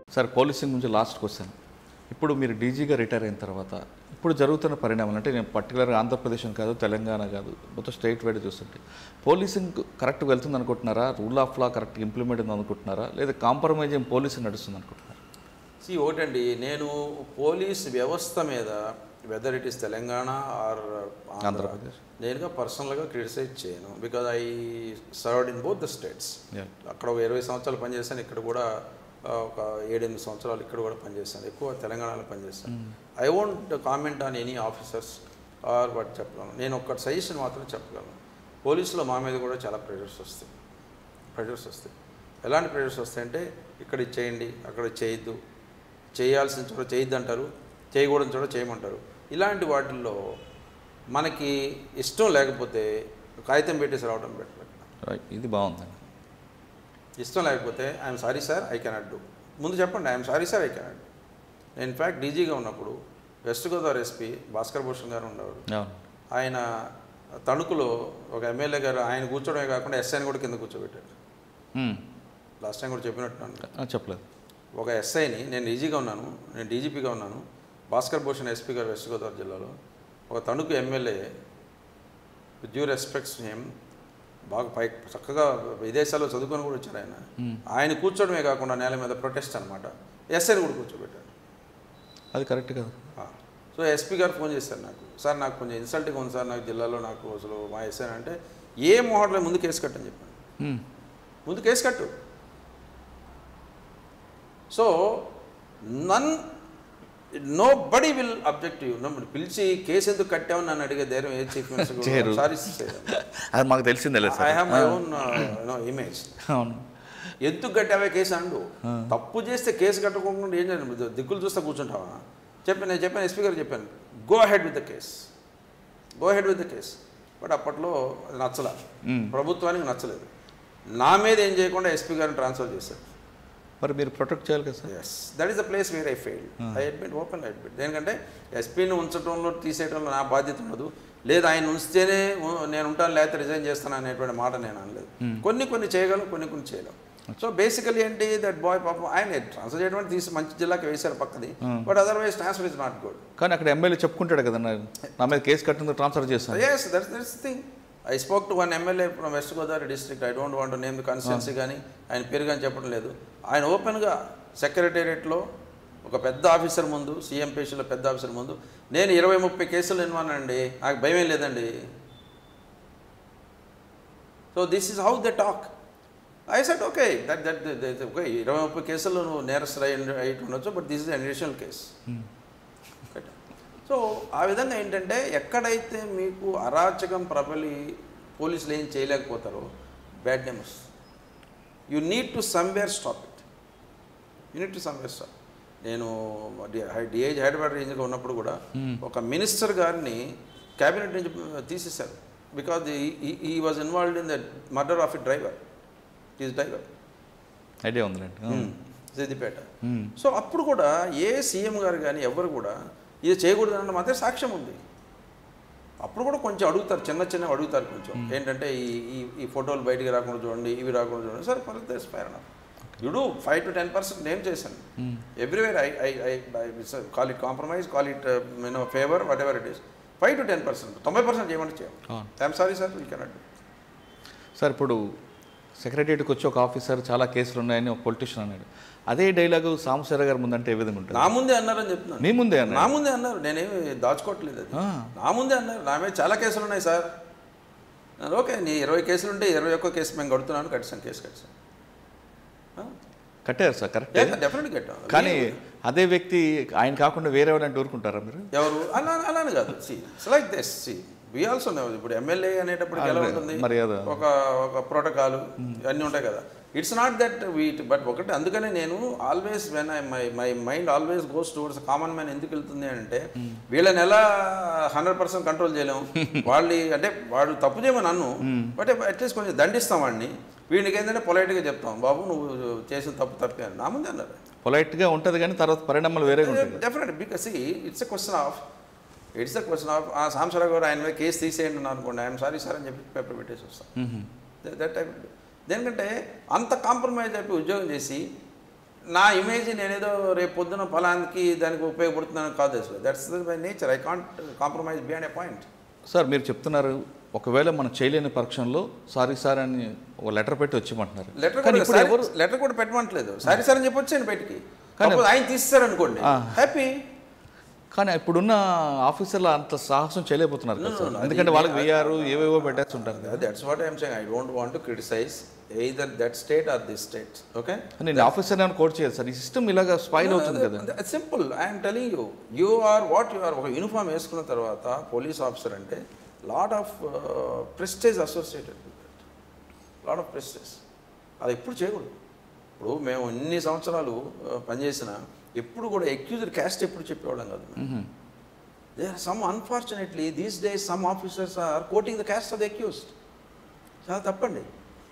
Sir policing నుంచి last question ఇప్పుడు మీరు డీజీగా రిటైర్ అయిన తర్వాత ఇప్పుడు జరుగుతున్న పరిణామాలు అంటే నేను పర్టికులర్గా ఆంధ్రప్రదేశ్ అని కాదు తెలంగాణ కాదు మొత్తం స్టేట్ వైడ్ చూస్తుంటే పోలీసింగ్ కరెక్ట్ వెళ్తుంది అనుకుంటున్నారా rule of law correct implement ఉంది అనుకుంటున్నారా లేదా కాంప్రమైజింగ్ పోలీసింగ్ నడుస్తుంది అనుకుంటున్నారా సి ఒకటండి నేను పోలీస్ వ్యవస్థ మీద whether it is Telangana or Andhra Pradesh. నేనుగా పర్సనల్గా క్రిటిసైజ్ చేయను because I served in both the states Yeah. అక్కడ ఒక ఇరవై సంవత్సరాలు పనిచేశాను ఇక్కడ కూడా ఆ, ఒక ఏడెనిమిది సంవత్సరాలు ఇక్కడ కూడా పనిచేశాను ఎక్కువ తెలంగాణలో పనిచేశాను I won't comment on any officers or what చెప్పగలను నేను ఒక్క సజెషన్ మాత్రం చెప్పగలను పోలీసులో మా మీద కూడా చాలా ప్రెషర్స్ వస్తాయి ప్రెషర్స్ వస్తాయి ఎలాంటి ప్రెషర్స్ వస్తాయంటే ఇక్కడ ఇది చేయండి అక్కడ ఇది చేయొద్దు చేయాల్సిన చోట చేయొద్దు అంటారు చేయకూడని చోట చేయమంటారు ఇలాంటి వాటిల్లో మనకి ఇష్టం లేకపోతే కాగితం పెట్టేసి రావడం బెటర్ Right. ఇది బాగుందండి ఇష్టం లేకపోతే I'm sorry sir I cannot do ముందు చెప్పండి I'm sorry sir I cannot do నేను ఇన్ఫ్యాక్ట్ డీజీగా ఉన్నప్పుడు వెస్ట్ గోదావరి ఎస్పీ భాస్కర్ భూషణ్ గారు ఉండేవారు అవును ఆయన తణుకులో ఒక ఎమ్మెల్యే గారు ఆయన కూర్చోవడమే కాకుండా ఎస్ఐని కూడా కింద కూర్చోబెట్టారు మ్మ్. లాస్ట్ టైం కూడా చెప్పినట్టున్నాను ఆ, చెప్పలేదు ఒక ఎస్ఐని నేను డీజీగా ఉన్నాను నేను డీజీపీగా ఉన్నాను భాస్కర్ భూషణ్ ఎస్పీ గారు వెస్ట్ గోదావరి జిల్లాలో ఒక Tanuku MLA with due respects him బాగా పై చక్కగా విదేశాల్లో చదువుకొని కూడా వచ్చారు ఆయన ఆయన కూర్చోవడమే కాకుండా నేల మీద ప్రొటెస్ట్ అనమాట ఎస్ఐని కూడా కూర్చోబెట్టారు అది కరెక్ట్ కదా ఆ. సో ఎస్పీ గారు ఫోన్ చేశారు నాకు సార్ నాకు కొంచెం ఇన్సల్ట్గా ఉంది సార్ నాకు జిల్లాలో నాకు అసలు మా ఎస్ఐ అంటే ఏ మోహట్లో ముందు కేసు కట్టని చెప్పాను మ్మ్. ముందు కేసు కట్టు so none nobody will object you పిలిచి కేసు ఎందుకు కట్టావు నన్ను అడిగే ధైర్యం ఏ చీఫ్ చేయరు. మినిస్టర్ సారీ అది మాకు తెలిసిందే లేదు I sir have my own no image అవును ఎందుకు కట్టావే కేసు అండు తప్పు చేస్తే కేసు కట్టకుండా ఏం చేయాలి దిక్కులు చూస్తే కూర్చుంటావా చెప్పి నేను చెప్పాను ఎస్పీ గారు చెప్పాను go ahead with the case go ahead with the case but అప్పట్లో అది నచ్చల మ్మ్. ప్రభుత్వానికి నచ్చలేదు నా మీద ఏం చేయకుండా ఎస్పీ గారిని ట్రాన్స్ఫర్ చేశారు మరి మీరు ప్రొటెక్ట్ చేయాలి కదా sir yes that is the place where I fail I admit open admit దేనికంటే ఎస్పీని ఉంచడంలో తీసేయడంలో నా బాధ్యత ఉండదు లేదు ఆయన ఉంచితేనే ఉ- నేను ఉంటాను లేకపోతే రిజైన్ చేస్తాను అనేటువంటి మాట నేను అనలేదు కొన్ని కొన్ని చేయగలను కొన్ని కొన్ని చేయలేం సో బేసికలీ ఏంటి దట్ బాయ్ పాపం ఆయన ట్రాన్స్ఫర్ చేయడం అంటే తీసి మంచి జిల్లాకి వేశారు పక్కది but otherwise transfer is not good కానీ అక్కడ ఎమ్మెల్యే చెప్పుకుంటాడు కదా నా నా మీద కేసు కట్టింది ట్రాన్స్ఫర్ చేస్తాను yes that's that's thing I spoke to one MLA from west Godavari district I don't want name the constituency కానీ ఆయన పేరు కానీ చెప్పడం లేదు ఆయన ఓపెన్గా సెక్రటేరియట్లో ఒక పెద్ద ఆఫీసర్ ముందు సీఎం పేషీలో పెద్ద ఆఫీసర్ ముందు నేను ఇరవై ముప్పై కేసులు విన్నానండి నాకు భయం లేదండి so this is how the talk I set okay that that okay ఇరవై ముప్పై కేసులు నువ్వు నేరస్తులు అయి అయి ఉండొచ్చు but this is additional case so ఆ విధంగా ఏంటంటే ఎక్కడైతే మీకు అరాచకం ప్రబలి పోలీసులు ఏం చేయలేకపోతారో బ్యాడ్ నేమ్ వస్తుంది you need to somewhere stop it you need to somewhere stop నేను డిఐజ్ హైదరాబాద్ రేంజ్గా ఉన్నప్పుడు కూడా ఒక మినిస్టర్ గారిని క్యాబినెట్ నుంచి తీసేశారు because he was involved in the murder of a driver is driver idea ఉందిలేండి సిద్దిపేట మ్మ్. సో అప్పుడు కూడా ఏ సీఎం గారు కానీ ఎవరు కూడా ఇది చేయకూడదు అన్న మాత్రం సాక్ష్యం ఉంది అప్పుడు కూడా కొంచెం అడుగుతారు చిన్న చిన్న అడుగుతారు కొంచెం ఏంటంటే ఈ ఈ ఈ ఫోటోలు బయటికి రాకుండా చూడండి ఇవి రాకుండా చూడండి సరే పర్లేదు దట్స్ ఫైర్ అన్న you do five to ten percent నేను చేశాను everywhere I I I call it compromise call it you know favour whatever it is five to ten percent తొంభై పర్సెంట్ చేయమంటే చేయాలి అవును. I'm sorry sir we cannot sir ఇప్పుడు సెక్రటరియట్కి వచ్చి ఒక ఆఫీసర్ చాలా కేసులు ఉన్నాయని ఒక పొలిటీషియన్ అన్నాడు అదే డైలాగు సాంబశివరావు గారి ముందంటే ఏ విధంగా ఉంటుంది నా ముందే అన్నారని చెప్తున్నాను మీ ముందే అన్న నా ముందే అన్నారు నేనేమి దాచుకోవట్లేదు అది ఆ. నా ముందే అన్నారు నా మీద చాలా కేసులు ఉన్నాయి సార్ నేను, ఓకే నీ ఇరవై కేసులు ఉంటే ఇరవై ఒక్క కేసు మేము కడుతున్నాను కట్టాను కేసు కట్టాను కట్టారు సార్ కరెక్ట్ డెఫినెట్గా కట్టాం కానీ అదే వ్యక్తి ఆయన కాకుండా వేరే వాళ్ళని ఊరుకుంటారా మీరు ఎవరు అలా అలానే కాదు see like this see we also ఇప్పుడు ఎమ్మెల్యే అనేటప్పుడు ఎలా ఉంటుంది మర్యాద. ఒక ఒక ప్రోటోకాల్ అన్నీ ఉంటాయి కదా it's not that wheat but ఒకటి అందుకనే నేను always when I my my mind always goes towards common man ఎందుకు వెళ్తుంది అంటే వీళ్ళని ఎలా హండ్రెడ్ పర్సెంట్ కంట్రోల్ చేయలేము వాళ్ళు అంటే వాడు తప్పు చేయమని నన్ను బట్ అట్లీస్ట్ కొంచెం దండిస్తాం వాడిని వీడికి ఏంటంటే పొలైట్గా చెప్తాం బాబు నువ్వు చేసిన తప్పు తప్పే అని నా ముందే అన్నారు పొలైట్గా ఉంటుంది కానీ తర్వాత పరిణామాలు వేరేగా ఉంటాయి definite because it's a question of it's a question of ఆ సాంబశివరావు గారు ఆయన మీద కేసు తీసేయండి అన్నారు అనుకోండి ఐఎమ్ సారీ సార్ అని చెప్పి పేపర్ పెట్టేసి వస్తాం మ్మ్. దట్ టైప్ దేనికంటే అంత కాంప్రమైజ్ అయిపోయి ఉద్యోగం చేసి నా ఇమేజ్ నేనేదో రేపు పొద్దున ఫలానికి దానికి ఉపయోగపడుతున్నాను కాదు అసలు that's my nature I can't compromise beyond a point sir మీరు చెప్తున్నారు ఒకవేళ మనం చేయలేని పరీక్షల్లో సారీ సార్ అని ఒక లెటర్ పెట్టి వచ్చిమంటున్నారు లెటర్ కానీ కూడా ఇప్పుడు ఎవరు లెటర్ కూడా పెట్టమంటలేదు సరే సరే అని చెప్పి వచ్చాను బయటికి కానీ- కాకపోతే ఆయన తీస్తారు అనుకోండి ఆ. హ్యాపీ కానీ ఇప్పుడున్న ఆఫీసర్లు అంత సాహసం చేయలేకపోతున్నారు కదా No, no, సార్ no, ఎందుకంటే అది- వాళ్ళకి వేయారు ఏవేవో పెట్టేస్తుంటారు కదా that's what I'm saying I don't want to criticise either that state or this state okay నేను ఆఫీసర్ అని కోట్ చేయదు సార్ ఈ సిస్టమ్ ఇలాగా స్పైల్ అవుతుంది కదా simple I'm telling you you or what you are ఒక యూనిఫామ్ వేసుకున్న తర్వాత పోలీస్ ఆఫీసర్ అంటే lot of prestige associated lot of prestige అది ఎప్పుడు చేయకూడదు ఇప్పుడు మేము ఇన్ని సంవత్సరాలు uh, పనిచేసిన ఎప్పుడు కూడా ఎక్యూజ్డ్ క్యాస్ట్ ఎప్పుడు చెప్పేవాళ్ళం కాదు they are some unfortunately these days some officers are quoting the caste of the accused చాలా తప్పండి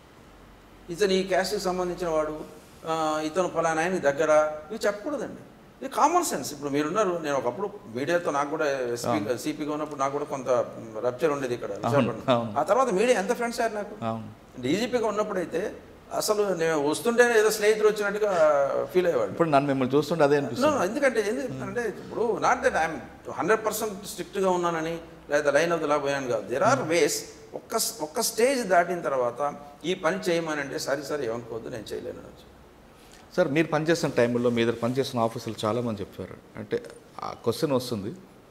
ఇతను ఈ క్యాస్ట్కి సంబంధించిన వాడు ఆ, ఇతను ఫలానా ఆయన దగ్గర ఇవి చెప్పకూడదండి ఇది కామన్ సెన్స్ ఇప్పుడు మీరున్నారు నేను ఒకప్పుడు మీడియాతో నాకు కూడా ఎస్పీ సిపిగా ఉన్నప్పుడు నాకు కూడా కొంత రప్చర్ ఉండేది ఇక్కడ విశాఖపట్నం. అవును. ఆ తర్వాత మీడియా ఎంత ఫ్రెండ్స్ అయ్యారు నాకు అవును డీజీపీగా ఉన్నప్పుడైతే అసలు నేను వస్తుంటేనే ఏదో స్నేహితులు వచ్చినట్టుగా ఫీల్ అయ్యేవాడు ఇప్పుడు నన్ను మిమ్మల్ని చూస్తుంటే అదే No, అనిపిస్తుంది no, ఎందుకంటే ఎందుకంటే ఇప్పుడు not that I'm hundred percent స్ట్రిక్ట్గా ఉన్నానని లేదా లైన్ ఆఫ్ ద లా పోయాను కాదు దెర్ ఆర్ వేస్ ఒక్క ఒక్క స్టేజ్ దాటిన తర్వాత ఈ పని చేయమని అంటే సరే సరే ఏమనుకోవద్దు నేను చేయలేను అనొచ్చు. సార్ మీరు పనిచేస్తున్న టైంలో మీ దగ్గర పనిచేస్తున్న ఆఫీసులు చాలామంది చెప్పారు అంటే ఆ క్వశ్చన్ వస్తుంది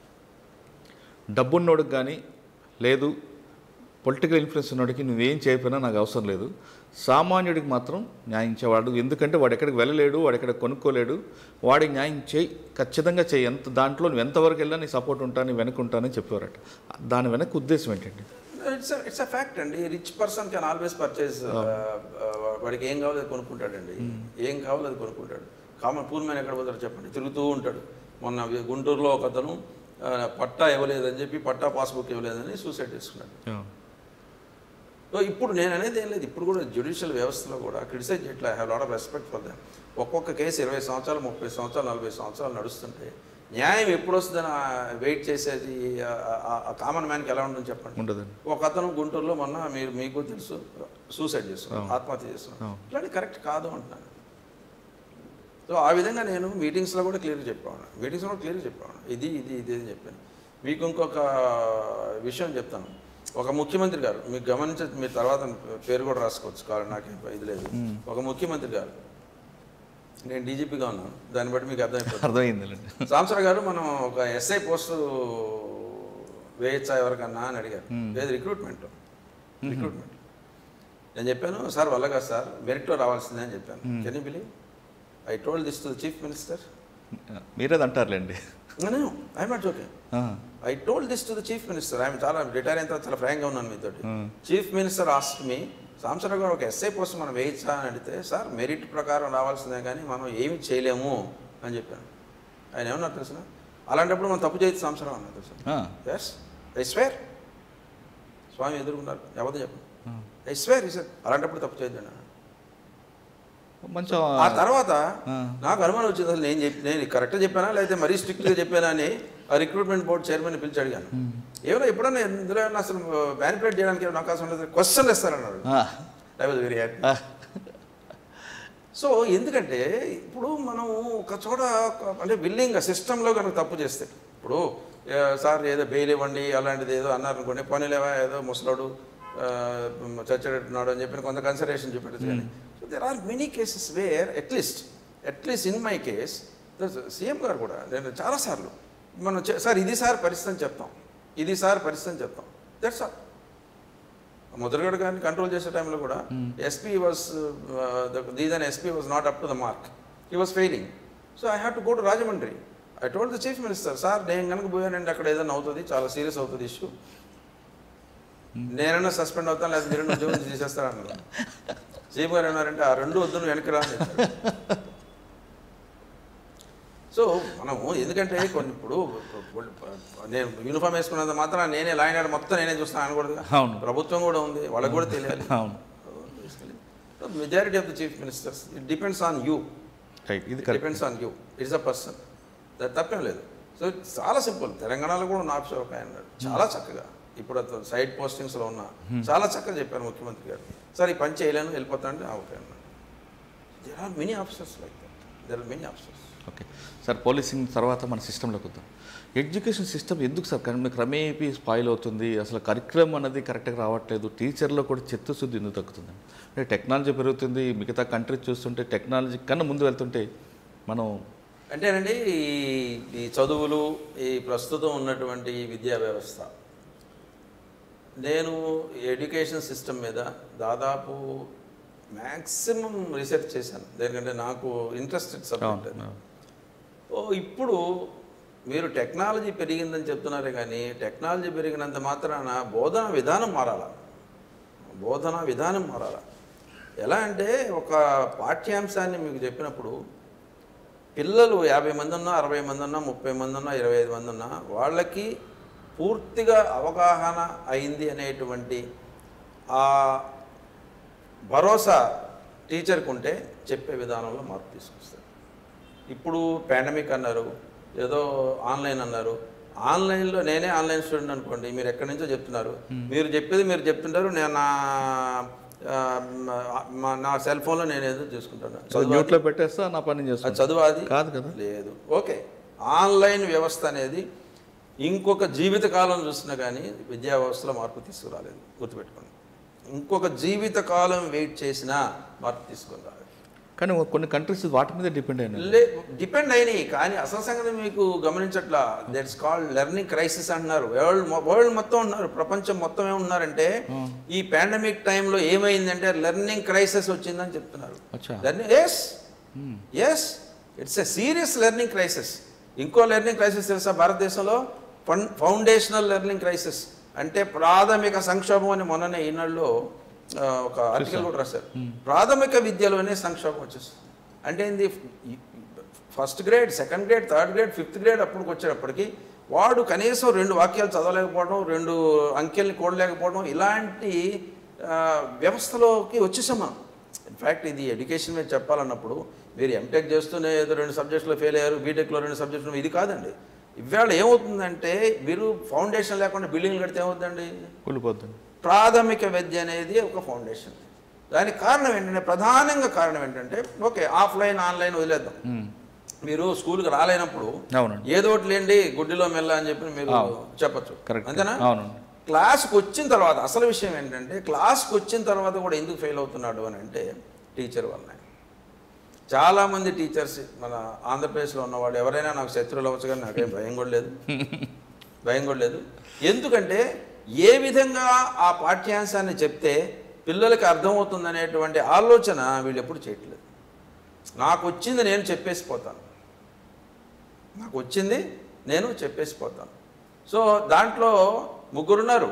డబ్బున్నోడికి కానీ లేదు పొలిటికల్ ఇన్ఫ్లుయెన్స్ ఉన్నోడికి నువ్వేం చేయకపోయినా నాకు అవసరం లేదు సామాన్యుడికి మాత్రం న్యాయం చేయవాడు ఎందుకంటే వాడు ఎక్కడికి వెళ్ళలేడు వాడు ఎక్కడ కొనుక్కోలేడు వాడికి న్యాయం చేయి ఖచ్చితంగా చేయి ఎంత దాంట్లో నువ్వు ఎంతవరకు వెళ్ళినా నీ సపోర్ట్ ఉంటాను వెనక ఉంటానని చెప్పేవారట దాని వెనక ఉద్దేశం ఏంటండి ఇట్స్ ఇట్స్ అ ఫ్యాక్ట్ అండి rich person can always purchase వాడికి ఏం కావాలో అది కొనుక్కుంటాడండి ఏం కావాలో అది కొనుక్కుంటాడు కామన్ పూర్ మ్యాన్ ఎక్కడ పోతాడు చెప్పండి తిరుగుతూ ఉంటాడు మొన్న గుంటూరులో ఒక అతను ఆ, పట్టా ఇవ్వలేదని చెప్పి పట్టా పాస్బుక్ ఇవ్వలేదని సూసైడ్ చేసుకున్నాడు సో ఇప్పుడు నేను అనేది ఏం లేదు ఇప్పుడు కూడా జ్యుడిషియల్ వ్యవస్థలో కూడా క్రిటిసైజ్ చేయట్లే I have lot of respect for them ఒక్కొక్క కేసు ఇరవై సంవత్సరాలు ముప్పై సంవత్సరాలు నలభై సంవత్సరాలు నడుస్తుంటే న్యాయం ఎప్పుడు వస్తుందని వెయిట్ చేసేది ఆ కామన్ మ్యాన్కి ఎలా ఉంటుందని చెప్పండి ఉండదండి ఒక అతను గుంటూరులో మొన్న మీరు మీకు తెలుసు సూసైడ్ చేస్తున్నాడు అవును. ఆత్మహత్య చేస్తున్నాడు అవును. ఇట్లాంటి కరెక్ట్ కాదు అంటున్నాను సో ఆ విధంగా నేను మీటింగ్స్లో కూడా క్లియర్గా చెప్పాను మీటింగ్స్లో కూడా క్లియర్గా చెప్పాను ఇది ఇది ఇది అని చెప్పాను మీకు ఇంకొక విషయం చెప్తాను ఒక ముఖ్యమంత్రి గారు మీకు గమనించ మీరు తర్వాత పేరు కూడా రాసుకోవచ్చు కావాలి నాకేం ఇది లేదు ఒక ముఖ్యమంత్రి గారు నేను డీజీపీగా ఉన్నాను దాన్ని బట్టి మీకు అర్థమైపోతుంది అర్థమైందండి సాంసర్ గారు మనం ఒక ఎస్ఐ పోస్ట్ వేయచ్చా ఎవరికన్నా అని అడిగారు లేదు రిక్రూట్మెంట్ రిక్రూట్మెంట్ నేను చెప్పాను సార్ వల్ల కాదు సార్ మెరిట్లో రావాల్సిందే అని చెప్పాను can you believe I told this to chief minister మీరేది అంటారులేండి నేను ఐఎమ్ నాట్ ఓకే ఆ, I told this to the chief minister ఆయన చాలా రిటైర్ అయిన తర్వాత చాలా ఫ్రాంక్గా ఉన్నాను మీతో Hmm. Chief minister asked me Samsarao garu ఒక ఎస్ఐ పోస్ట్ మనం వేయించా అని అడిగితే సార్ మెరిట్ ప్రకారం రావాల్సిందే కానీ మనం ఏమి చేయలేము అని చెప్పాను ఆయన ఏమన్నారు తెలుసిన అలాంటప్పుడు మనం తప్పు చేయొచ్చు సాంసరావు అన్నారు తెలుసు ఆ, ఎస్ ఐ స్వేర్ స్వామి ఎదుర్కొన్నారు ఎవరితో చెప్పండి ఆ. ఐ స్వేర్ సార్ అలాంటప్పుడు తప్పు చేయొద్దు అన్నాడు. కొంచెం ఆ తర్వాత ఆ. నాకు అనుమానం వచ్చింది అసలు నేను చెప్పి నేను కరెక్ట్గా చెప్పానా లేకపోతే మరీ స్ట్రిక్ట్గా చెప్పానా అని ఆ రిక్రూట్మెంట్ బోర్డ్ చైర్మన్ పిలిచి అడిగాను ఏమైనా ఎప్పుడన్నా ఇందులో ఏమన్నా అసలు మ్యానిపులేట్ చేయడానికి ఏమైనా అవకాశం ఉండదు క్వశ్చన్ ఇస్తారన్నాడు ఆ, ఐ వాజ్ వెరీ హ్యాపీ ఆ, సో ఎందుకంటే ఇప్పుడు మనం ఒక చోట ఒక- అంటే బిల్డింగ్ సిస్టంలో కనుక తప్పు చేస్తే ఇప్పుడు ఏ, సార్ ఏదో బెయిల్ ఇవ్వండి అలాంటిది ఏదో అన్నారు అనుకోండి పోనీలేవా ఏదో ముసలాడు ఆ, చచ్చేటట్టున్నాడు అని చెప్పి కొంత కన్సిడరేషన్ చూపెట్టచ్చు కానీ so there are many cases where atleast atleast in my case CM garu కూడా నేను చాలాసార్లు మనం చే- సార్ ఇది సార్ పరిస్థితి అని చెప్తాం ఇది సార్ పరిస్థితి అని చెప్తాం దట్స్ ఆల్ ముద్రగడ గారిని కంట్రోల్ చేసే టైంలో కూడా ఎస్పీ వాజ్ దీదన్ SP was not up to the mark he was failing so I have to go to Rajahmundry I told the chief minister sir నేను కనుక పోయానండి అక్కడ ఏదైనా అవుతుంది చాలా సీరియస్ అవుతుంది ఇష్యూ నేనైనా సస్పెండ్ అవుతాను లేదా మీరు ఉద్యోగం తీసేస్తారన్నారు చీఫ్ గారు ఏమన్నారంటే ఆ రెండు వద్దు నువ్వు వెనక్కి రా అని చెప్పారు. సో మనము ఎందుకంటే కొన్ని ఇప్పుడు నేను యూనిఫామ్ వేసుకున్నంత మాత్రం నేనే లాయన్ మొత్తం నేనే చూస్తాను అనకూడదు అవును. ప్రభుత్వం కూడా ఉంది వాళ్ళకి కూడా తెలియాలి అవును majority of the chief ministers it depends on you right ఇది correct depends on you it's a person తప్పేం లేదు సో చాలా సింపుల్ తెలంగాణలో కూడా నా ఆఫీసర్ ఒక ఆయన ఉన్నాడు చాలా చక్కగా ఇప్పుడు అతను సైడ్ పోస్టింగ్స్లో ఉన్నా చాలా చక్కగా చెప్పారు ముఖ్యమంత్రి గారు సార్ ఈ పని చేయలేను వెళ్ళిపోతానంటే ఆ, ఓకే అన్నాడు there are many officers like that there are many options okay sir policing తర్వాత మన సిస్టంలోకి వద్దాం ఎడ్యుకేషన్ సిస్టమ్ ఎందుకు సార్ క్రమే క్రమేపీ స్పాయిల్ అవుతుంది అసలు కరిక్యులం అనేది కరెక్ట్గా రావట్లేదు టీచర్లో కూడా చిత్తశుద్ధి ఎందుకు తగ్గుతుంది అంటే టెక్నాలజీ పెరుగుతుంది మిగతా కంట్రీస్ చూస్తుంటే టెక్నాలజీ కన్నా ముందు వెళ్తుంటే మనం అంటేనండి ఈ ఈ చదువులు ఈ ప్రస్తుతం ఉన్నటువంటి ఈ విద్యా వ్యవస్థ నేను ఎడ్యుకేషన్ సిస్టమ్ మీద దాదాపు మ్యాక్సిమం రీసెర్చ్ చేశాను ఎందుకంటే నాకు ఇంట్రెస్టెడ్ సబ్జెక్ట్ అది. ఓ ఇప్పుడు మీరు టెక్నాలజీ పెరిగిందని చెప్తున్నారే కానీ టెక్నాలజీ పెరిగినంత మాత్రాన బోధన విధానం మారాలా బోధన విధానం మారాలా ఎలా అంటే ఒక పాఠ్యాంశాన్ని మీకు చెప్పినప్పుడు పిల్లలు యాభై మంది ఉన్నా అరవై మంది ఉన్నా ముప్పై మంది ఉన్నా ఇరవై ఐదు మంది ఉన్నా వాళ్ళకి పూర్తిగా అవగాహన అయింది అనేటువంటి ఆ భరోసా టీచర్కి ఉంటే చెప్పే విధానంలో మార్పు తీసుకొస్తారు ఇప్పుడు పాండమిక్ అన్నారు ఏదో ఆన్లైన్ అన్నారు ఆన్లైన్లో నేనే ఆన్లైన్ స్టూడెంట్ అనుకోండి మీరు ఎక్కడి నుంచో చెప్తున్నారు మీరు చెప్పేది మీరు చెప్తుంటారు నేను నా ఆ, మా- నా సెల్ ఫోన్లో నేను ఏదో చూసుకుంటాను చదువు మ్యూట్లో పెట్టేస్తా నా పని అది చేస్తాను చదువు అది కాదు కదా లేదు ఓకే ఆన్లైన్ వ్యవస్థ అనేది ఇంకొక జీవితకాలం చూసినా కానీ విద్యా వ్యవస్థలో మార్పు తీసుకురాలేదు గుర్తుపెట్టుకోండి ఇంకొక జీవితకాలం వెయిట్ చేసినా మార్పు తీసుకుని రాలేదు కానీ కొన్ని కంట్రీస్ వాటి మీద డిపెండ్ అయినాయి లే డిపెండ్ అయినాయి కానీ అసలు సంగతి మీకు గమనించట్లా దట్స్ కాల్డ్ లెర్నింగ్ క్రైసిస్ అంటున్నారు వరల్డ్ వరల్డ్ మొత్తం ఉన్నారు ప్రపంచం మొత్తం ఏమున్నారంటే ఈ పాండమిక్ టైంలో ఏమైందంటే లెర్నింగ్ క్రైసిస్ వచ్చిందని చెప్తున్నారు అచ్చా learning yes yes it's a serious learning crisis ఇంకో లెర్నింగ్ క్రైసిస్ తెలుసా భారతదేశంలో ఫన్ ఫౌండేషనల్ లెర్నింగ్ క్రైసిస్ అంటే ప్రాథమిక సంక్షోభం అని మొన్ననే ఈనాడులో ఆ, ఒక ఆర్టికల్ కూడా రాశారు ప్రాథమిక విద్యలోనే సంక్షోభం వచ్చేస్తుంది అంటే ఏంది first grade second grade third grade fifth grade అప్పటికి వచ్చేటప్పటికి వాడు కనీసం రెండు వాక్యాలు చదవలేకపోవడం రెండు అంకెల్ని కూడలేకపోవడం ఇలాంటి ఆ, వ్యవస్థలోకి వచ్చేసాం మనం ఇన్ఫ్యాక్ట్ ఇది ఎడ్యుకేషన్ మీద చెప్పాలన్నప్పుడు మీరు ఎంటెక్ చేస్తూనే ఏదో రెండు సబ్జెక్ట్స్లో ఫెయిల్ అయ్యారు బీటెక్లో రెండు సబ్జెక్టులు ఇది కాదండి ఇవాళ ఏమవుతుందంటే మీరు ఫౌండేషన్ లేకుండా బిల్డింగ్లు కడితే ఏమవుతుందండి కూలిపోతుంది ప్రాథమిక విద్య అనేది ఒక ఫౌండేషన్ దానికి కారణం ఏంటంటే ప్రధానంగా కారణం ఏంటంటే ఓకే ఆఫ్లైన్ ఆన్లైన్ వదిలేద్దాం మ్మ్. మీరు స్కూల్కి రాలేనప్పుడు అవునండి ఏదో ఒకటి లేండి గుడ్డిలో మెల్ల అని చెప్పి మీరు చెప్పచ్చు కరెక్ట్ అంతేనా అవునండి క్లాస్కి వచ్చిన తర్వాత అసలు విషయం ఏంటంటే క్లాస్కి వచ్చిన తర్వాత కూడా ఎందుకు ఫెయిల్ అవుతున్నాడు అని అంటే టీచర్ వల్లనే చాలామంది టీచర్స్ మన ఆంధ్రప్రదేశ్లో ఉన్నవాళ్ళు ఎవరైనా నాకు శత్రువులు అవ్వచ్చు కానీ నాకేం భయం కూడా లేదు భయం కూడా లేదు ఎందుకంటే ఏ విధంగా ఆ పాఠ్యాంశాన్ని చెప్తే పిల్లలకి అర్థమవుతుందనేటువంటి ఆలోచన వీళ్ళు ఎప్పుడు చేయట్లేదు నాకు వచ్చింది నేను చెప్పేసిపోతాను నాకు వచ్చింది నేను చెప్పేసిపోతాను సో దాంట్లో ముగ్గురున్నారు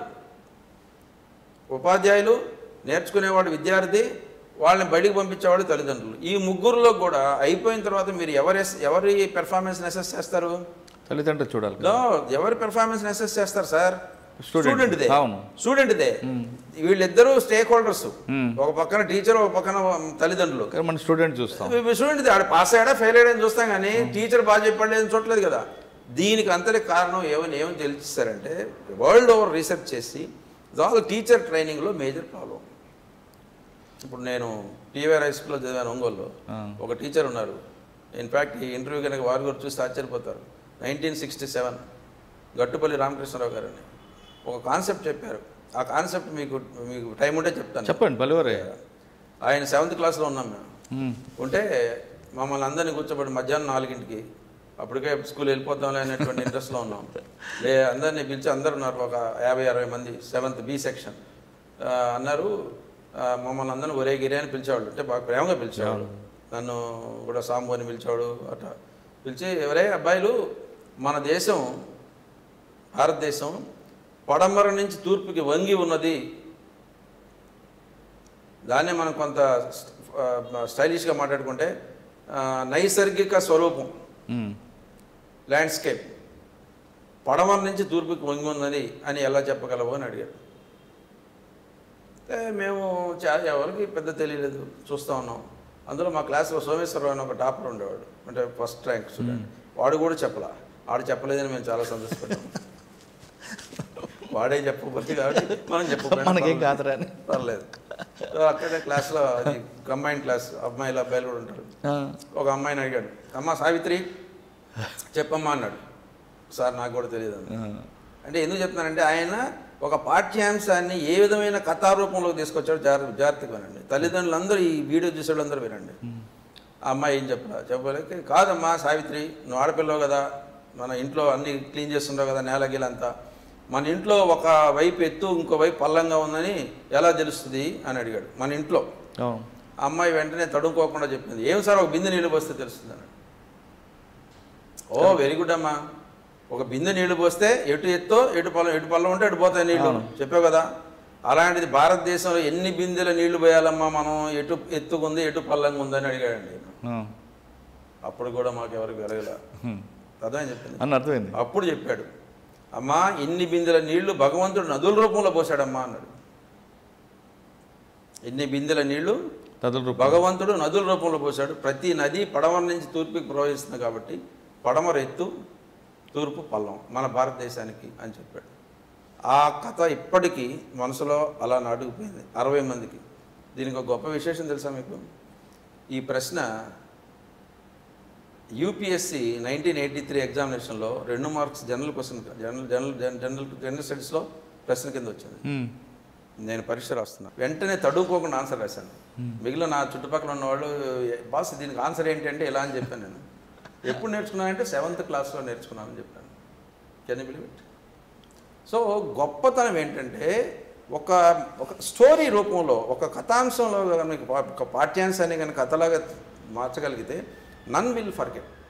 ఉపాధ్యాయులు నేర్చుకునేవాడు విద్యార్థి వాళ్ళని బడికి పంపించేవాడు తల్లిదండ్రులు ఈ ముగ్గురులో కూడా అయిపోయిన తర్వాత మీరు ఎవరి ఎవరి పెర్ఫార్మెన్స్ అసెస్ చేస్తారు తల్లిదండ్రులు చూడాలి కదా. No, ఎవరి పెర్ఫార్మెన్స్ అసెస్ చేస్తారు సార్ Student. స్టూడెంట్దే అవును. స్టూడెంట్దే వీళ్ళిద్దరూ స్టేక్ హోల్డర్స్ మ్మ్. ఒక పక్కన టీచర్ ఒక పక్కన తల్లిదండ్రులు కానీ మన స్టూడెంట్ చూస్తాం స్టూడెంట్ ఆడ పాస్ అయ్యాడా ఫెయిల్ అయ్యాడని చూస్తాం కానీ టీచర్ బాగా చెప్పండి అని చూడలేదు కదా దీనికి అంతటి కారణం ఏమని ఏమని తెలిసిస్తారంటే వరల్డ్ ఓవర్ రీసెర్చ్ చేసి ఆల్ టీచర్ ట్రైనింగ్లో మేజర్ ప్రాబ్లం ఇప్పుడు నేను టీవీఆర్ హై స్కూల్లో చదివాను ఒంగోలులో ఆ. ఒక టీచర్ ఉన్నారు ఇన్ఫ్యాక్ట్ ఈ ఇంటర్వ్యూ కనుక వారి గురించి చూస్తే ఆశ్చర్యపోతారు nineteen sixty seven Gattupalli Ramakrishna Rao garu అని ఒక కాన్సెప్ట్ చెప్పారు ఆ కాన్సెప్ట్ మీకు మీకు టైం ఉంటే చెప్తాను చెప్పండి బలివరే ఆయన సెవెంత్ క్లాస్లో ఉన్నాం మేము మ్మ్. ఉంటే మమ్మల్ని అందరినీ కూర్చోబెట్టి మధ్యాహ్నం నాలుగింటికి అప్పటికే స్కూల్ వెళ్ళిపోతాంలే అనేటువంటి ఇంట్రెస్ట్లో ఉన్నాం లే అందరినీ పిలిచి అందరు ఉన్నారు ఒక యాభై అరవై మంది సెవెంత్ బి సెక్షన్ ఆ, అన్నారు ఆ, మమ్మల్ని అందరిని ఒరే గిరి అని పిలిచేవాళ్ళు అంటే బాగా ప్రేమగా పిలిచేవాళ్ళు నన్ను కూడా సాంబు అని పిలిచేవాడు అట్లా పిలిచి ఎవరే అబ్బాయిలు మన దేశం భారతదేశం పడమర నుంచి తూర్పుకి వంగి ఉన్నది దాన్నే మనం కొంత స్టైలిష్గా మాట్లాడుకుంటే ఆ, నైసర్గిక స్వరూపం మ్మ్. ల్యాండ్స్కేప్ పడమర నుంచి తూర్పుకి వంగి ఉన్నది అని ఎలా చెప్పగలవు అని అడిగాడు అంటే మేము చా ఎవరికి పెద్ద తెలియలేదు చూస్తూ ఉన్నాం అందులో మా క్లాస్లో సోమేశ్వరరావు అని ఒక టాపర్ ఉండేవాడు అంటే ఫస్ట్ ర్యాంక్ స్టూడెంట్ వాడు కూడా చెప్పలా వాడు చెప్పలేదని మేము చాలా సంతోషపడ్డాం వాడే చెప్పకపోతే కాబట్టి మనం చెప్పకపోయినా మనకేం పర్లేదు. కాదురా అని పర్లేదు సో అక్కడే క్లాస్లో అది కంబైన్ క్లాస్ అమ్మాయిలు అబ్బాయిలు కూడా ఉంటారు ఆ, ఒక అమ్మాయిని అడిగాడు అమ్మ సావిత్రి చెప్పమ్మా అన్నాడు సార్ నాకు కూడా తెలియదు అన్న. ఆ, అంటే ఎందుకు చెప్తున్నానంటే ఆయన ఒక పాఠ్యాంశాన్ని ఏ విధమైన కథారూపంలోకి తీసుకొచ్చాడో జాగ్రత్త జాగ్రత్తగా వినండి తల్లిదండ్రులందరూ ఈ వీడియో చూసేవాళ్ళందరూ వినండి ఆ అమ్మాయి ఏం చెప్పరా చెప్పలేక కాదమ్మా సావిత్రి నువ్వు ఆడపిల్లవు కదా మన ఇంట్లో అన్ని క్లీన్ చేస్తుండవు కదా నేల గీలంతా మన ఇంట్లో ఒక వైపు ఎత్తు ఇంకో వైపు పల్లంగా ఉందని ఎలా తెలుస్తుంది అని అడిగాడు మన ఇంట్లో అవును ఆ అమ్మాయి వెంటనే తడుముకోకుండా చెప్పింది ఏం సార్ ఒక బిందె నీళ్ళు పోస్తే తెలుస్తుంది అన్నాడు ఓ వెరీ గుడ్ అమ్మా ఒక బిందె నీళ్లు పోస్తే ఎటు ఎత్తో ఎటు పొలం ఎటు పొలం ఉంటే ఎటు పోతాయి నీళ్లు అవును. చెప్పావు కదా అలాంటిది భారతదేశంలో ఎన్ని బిందెల నీళ్లు పోయాలమ్మా మనం ఎటు ఎత్తుకుంది ఎటు పల్లంగా ఉందని అడిగాడండి ఆ, అప్పుడు కూడా మాకు ఎవరికి వెలగల హ్మ్. అర్థమని చెప్పింది అని అర్థమైంది అప్పుడు చెప్పాడు అమ్మా ఇన్ని బిందెల నీళ్లు భగవంతుడు నదుల రూపంలో పోసాడమ్మా అన్నాడు ఎన్ని బిందెల నీళ్లు తదుల రూపం భగవంతుడు నదుల రూపంలో పోశాడు ప్రతి నది పడమర నుంచి తూర్పుకి ప్రవహిస్తుంది కాబట్టి పడమర ఎత్తు తూర్పు పల్లం మన భారతదేశానికి అని చెప్పాడు ఆ కథ ఇప్పటికీ మనసులో అలా నాటుకుపోయింది అరవై మందికి దీనికి ఒక గొప్ప విశేషం తెలుసా మీకు ఈ ప్రశ్న యూపీఎస్సి నైన్టీన్ ఎయిటీ త్రీ ఎగ్జామినేషన్లో రెండు marks general question general general general general స్టడీస్లో ప్రశ్న కింద వచ్చింది హ్మ్. నేను పరీక్ష రాస్తున్నా వెంటనే తడుపుకోకుండా ఆన్సర్ రాశాను మిగిలిన నా చుట్టుపక్కల ఉన్న వాళ్ళు బాస్ దీనికి ఆన్సర్ ఏంటి అంటే ఇలా అని చెప్పాను నేను ఎప్పుడు నేర్చుకున్నానంటే సెవెంత్ క్లాస్లో నేర్చుకున్నానని చెప్పాను కెన్ బిలీవ్ ఇట్ సో గొప్పతనం ఏంటంటే ఒక ఒక స్టోరీ రూపంలో ఒక కథాంశంలో కనుక మీకు పా- ఒక పాఠ్యాంశాన్ని కనుక కథలాగా మార్చగలిగితే నన్ విల్ ఫర్గెట్